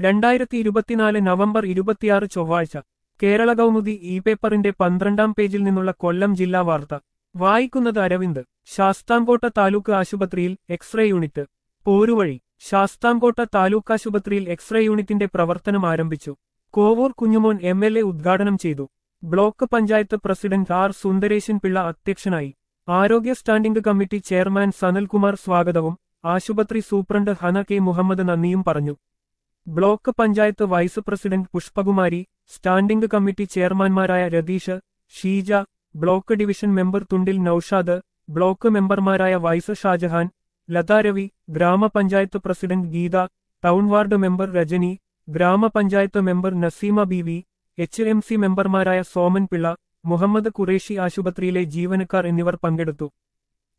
രണ്ടായിരത്തി ഇരുപത്തിനാല് നവംബർ ഇരുപത്തിയാറ് ചൊവ്വാഴ്ച കേരള കൗമുദി ഇ പേപ്പറിന്റെ പന്ത്രണ്ടാം പേജിൽ നിന്നുള്ള കൊല്ലം ജില്ലാ വാർത്ത വായിക്കുന്നത് അരവിന്ദ് ശാസ്താംകോട്ട താലൂക്ക് ആശുപത്രിയിൽ എക്സ്റേ യൂണിറ്റ് പോരുവഴി ശാസ്താംകോട്ട താലൂക്ക് ആശുപത്രിയിൽ എക്സ്റേ യൂണിറ്റിന്റെ പ്രവർത്തനം ആരംഭിച്ചു Kovoor Kunjumon M L A ഉദ്ഘാടനം ചെയ്തു block panchayat president R Sundaresan Pillai അധ്യക്ഷനായി ആരോഗ്യ സ്റ്റാൻഡിംഗ് കമ്മിറ്റി ചെയർമാൻ സനൽകുമാർ സ്വാഗതവും ആശുപത്രി സൂപ്രണ്ട് ഹന കെ മുഹമ്മദ് നന്ദിയും പറഞ്ഞു block panchayat vice president Pushpakumari standing committee ചെയർമാൻമാരായ Ratheesh Sheeja block division member Thundil Naushad block മെമ്പർമാരായ വൈസ് ഷാജഹാൻ ലതാരവി ഗ്രാമപഞ്ചായത്ത് president Geetha town ward member Rajani ഗ്രാമപഞ്ചായത്ത് member Naseema B V H M C മെമ്പർമാരായ സോമൻ പിള്ള മുഹമ്മദ് ഖുറേഷി ആശുപത്രിയിലെ ജീവനക്കാർ എന്നിവർ പങ്കെടുത്തു